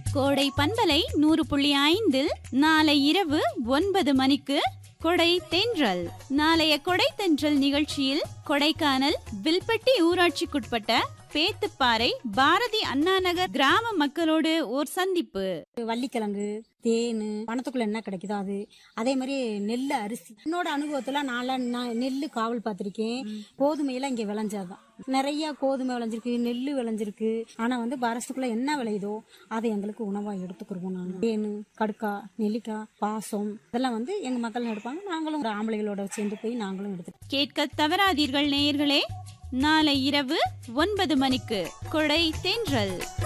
கோடை பண்பலை நூறு புள்ளி ஐந்தில் நாளை இரவு ஒன்பது மணிக்கு கொடை தென்றல் நாளைய கொடை தென்றல் நிகழ்ச்சியில் கொடைக்கானல் வில்பட்டி ஊராட்சிக்குட்பட்ட பேத்துப்பாறை பாரதி அண்ணா நகர் கிராம மக்களோடு ஓர் சந்திப்பு வள்ளிக்கிழங்கு தேன் பணத்துக்குள்ள என்ன கிடைக்குதோ அது அதே மாதிரி நெல் அரிசி என்னோட அனுபவத்துல நான் நான் நெல் காவல் பார்த்திருக்கேன் கோதுமையெல்லாம் இங்க விளைஞ்சாதான் நிறைய கோதுமை விளைஞ்சிருக்கு நெல் விளைஞ்சிருக்கு ஆனா வந்து பாரஸ்டுக்குள்ள என்ன விளையுதோ அதை எங்களுக்கு உணவா எடுத்துக்கிருவோம் நாங்க தேன் கடுக்கா நெல்லிக்காய் பாசம் இதெல்லாம் வந்து எங்க மக்கள் எடுப்பாங்க நாங்களும் ஒரு ஆம்பளைகளோட சேர்ந்து போய் நாங்களும் எடுத்து கேட்க தவறாதீர்கள் நேயர்களே நாளை இரவு ஒன்பது மணிக்கு கொடை தென்றல்